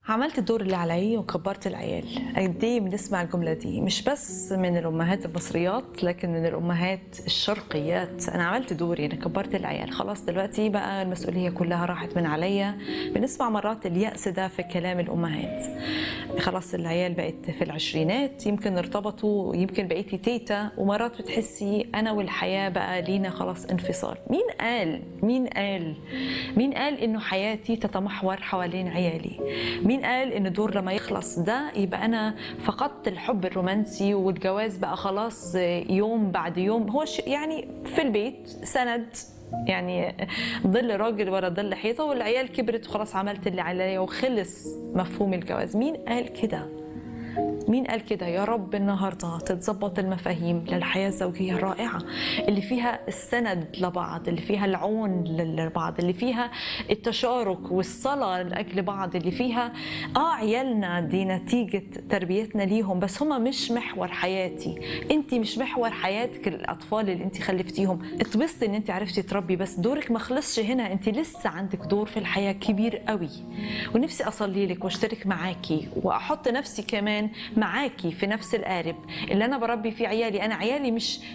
عملت الدور اللي علي وكبرت العيال قد ايه بنسمع الجمله دي مش بس من الامهات المصريات لكن من الامهات الشرقيات انا عملت دوري انا كبرت العيال خلاص دلوقتي بقى المسؤوليه كلها راحت من عليا بنسمع مرات الياس ده في كلام الامهات خلاص العيال بقت في العشرينات يمكن ارتبطوا يمكن بقيتي تيتا ومرات بتحسي انا والحياه بقى لينا خلاص انفصال مين قال مين قال مين قال انه حياتي تتمحور حوالين عيالي مين قال ان الدور لما يخلص ده يبقى انا فقدت الحب الرومانسي والجواز بقى خلاص يوم بعد يوم هو ش- يعني في البيت سند يعني ظل راجل ورا ظل حيطه والعيال كبرت وخلاص عملت اللي عليا وخلص مفهوم الجواز مين قال كده مين قال كده يا رب النهارده تتظبط المفاهيم للحياه الزوجيه الرائعه اللي فيها السند لبعض اللي فيها العون لبعض اللي فيها التشارك والصلاه لاجل بعض اللي فيها اه عيالنا دي نتيجه تربيتنا ليهم بس هم مش محور حياتي انت مش محور حياتك الاطفال اللي انت خلفتيهم اتبسطي ان انت عرفتي تربي بس دورك ما خلصش هنا انت لسه عندك دور في الحياه كبير قوي ونفسي اصلي لك واشترك معاكي واحط نفسي كمان معاكي في نفس القارب اللي انا بربي فيه عيالي انا عيالي مش